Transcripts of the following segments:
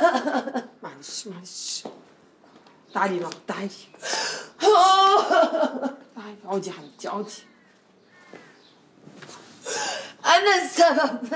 معلش معلش تعالي نقعد تعالي تعالي اقعدي يا حبيبتي اقعدي أنا السبب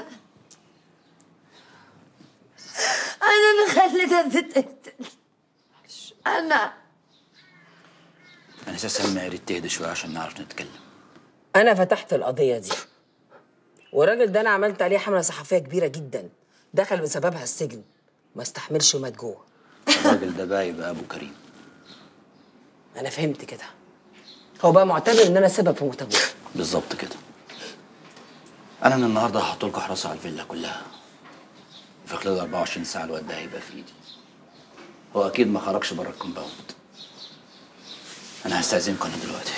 أنا اللي خليتها تتقتل أنا انا اساسا يا ريت تهدى شويه عشان نعرف نتكلم انا فتحت القضيه دي والراجل ده انا عملت عليه حمله صحفيه كبيره جدا دخل بسببها السجن ما استحملش ومات جوه الراجل ده بقى يبقى ابو كريم انا فهمت كده هو بقى معتبر ان انا سبب في موت ابوه بالظبط كده انا من النهارده هحط لكم حراسه على الفيلا كلها في خلال 24 ساعه الواد ده هيبقى في ايدي هو اكيد ما خرجش بره الكومباوند انا هستاذنكم انا دلوقتي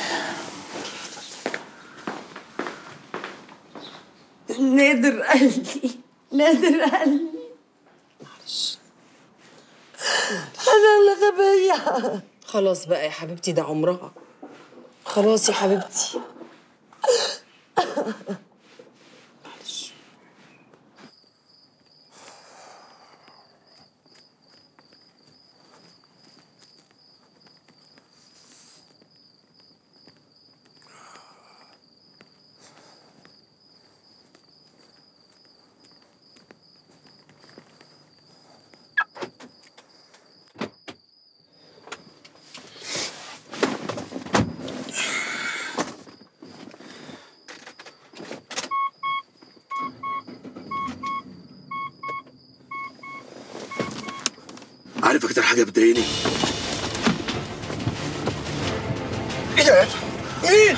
نادر قال لي نادر قال لي أنا اللي غبية خلاص بقى يا حبيبتي ده عمرها خلاص يا حبيبتي عارف اكتر حاجه بتضايقني ايه ده؟ مين؟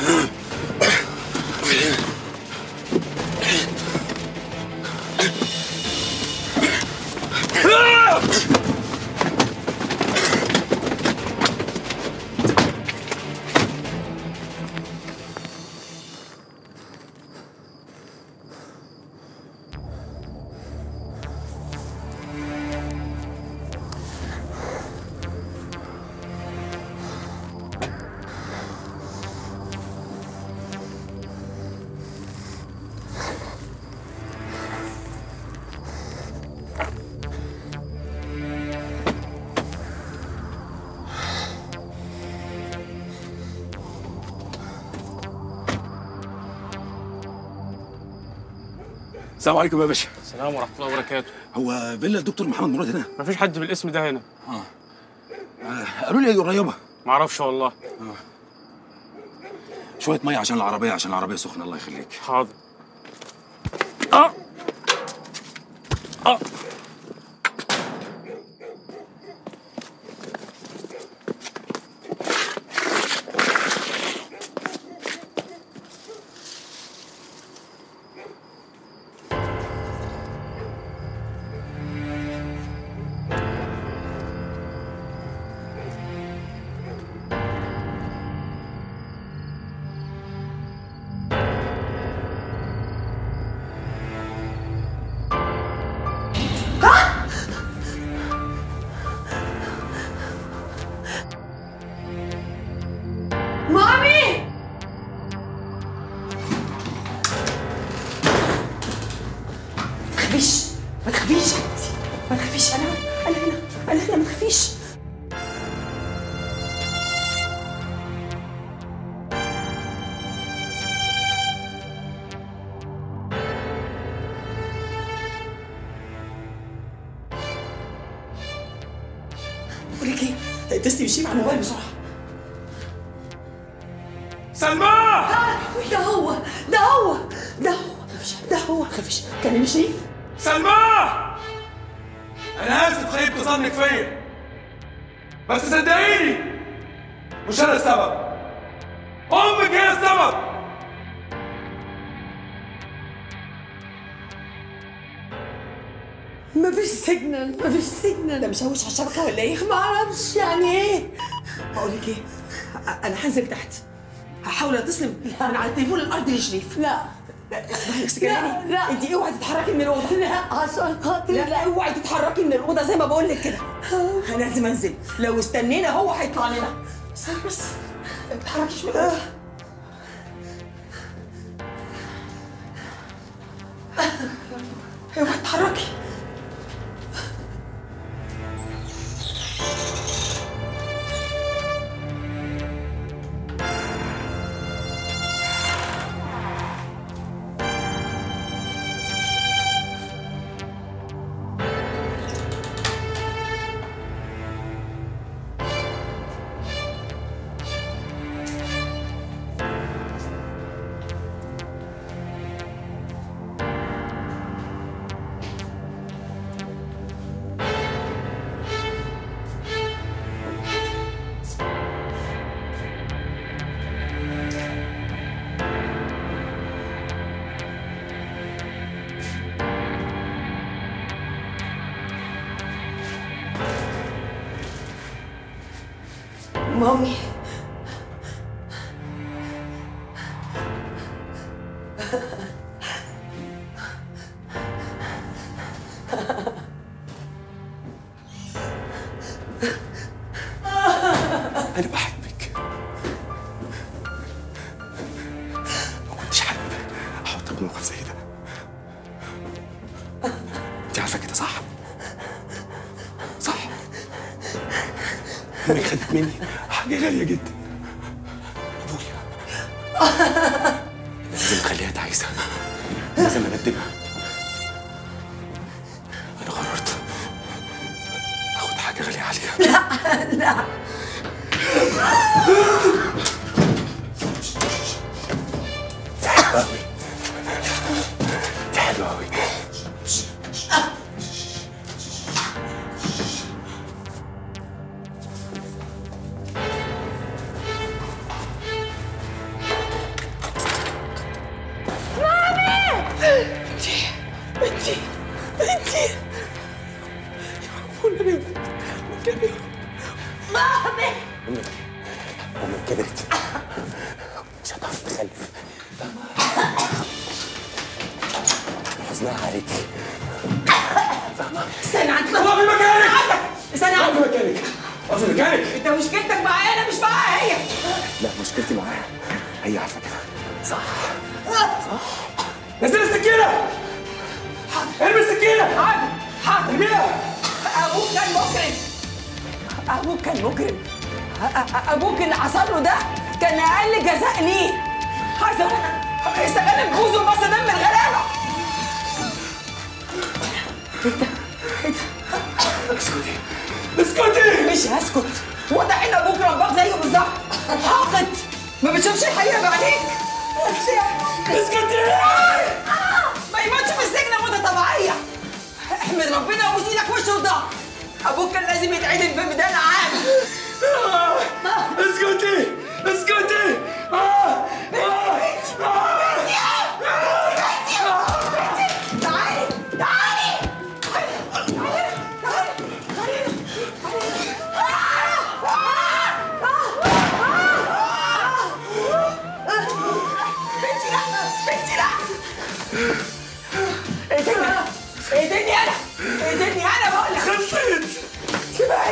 السلام عليكم يا باشا السلام ورحمة الله وبركاته هو فيلا الدكتور محمد مراد هنا مفيش حد بالاسم ده هنا آه، قالوا لي قريبه معرفش والله شويه ميه عشان العربيه عشان العربيه سخنه الله يخليك حاضر اه اه مامي ما تخافيش ما تخافيش يا حبيبتي ما تخافيش انا انا هنا انا هنا ما تخافيش بقول لك ايه اتصلي بالشيف على الموبايل بسرعه سلمى ده هو ده هو ده هو ده هو ما تخافيش كلمي شريف سلمى انا اسف خيبت ظنك فيا بس صدقيني مش انا السبب امك هي السبب مفيش سيجنال مفيش سيجنال ده مشوش على الشبكه ولا ايه ما اعرفش يعني ايه بقول لك ايه أ- انا هنزل تحت هحاول اتصل من على التليفون الارضي لشريف لا اسمعي بس كلامي لا. انت اوعي تتحركي من الاوضه لا عشان خاطري لا لا اوعي تتحركي من الاوضه زي ما بقول لك كده انا لازم انزل لو استنينا هو هيطلع لنا استني بس ما تتحركيش من الاوضه اوعي تتحركي مامي انا بحبك ما كنتش حابب احطك في موقف زي ده انت عارفه كده صح صح امك خدت مني حاجه غاليه جدا ابويا لازم اخليها تعيسه لازم اندبها انا قررت اخد حاجه غاليه عليها دي حلوة أوي دي حلوة أوي أمي كبرت مش هتعرف تخلف حزنها عليكي استنى عند اقف في مكانك استنى اقف عند في مكانك اقف في مكانك انت مشكلتك معايا انا مش معاها هي لا مشكلتي معاها هي عارفه كده صح صح نزل السكينه ارمي السكينه حاضر حاضر ارميها ابوك كان مجرم ابوك كان مجرم أ- أ- ابوك اللي حصل له ده كان اقل جزاء ليه حصل استغل الجوز وبص دم الغلابه اسكتي اسكتي مش هسكت واضح ان ابوك رباك زيه بالظبط حاقد ما بتشوفش الحقيقه بعينيك اسكتي ما يموتش في السجن موتة طبيعية احمد ربنا وبوس ايدك وشه وضهر ابوك كان لازم يتعدم في ميدان عام اسكتي اسكتي آه. آه. تعالي تعالي بنتي لا بنتي لا اقتلني اقتلني انا اقتلني انا بقول لك خلصت سيبها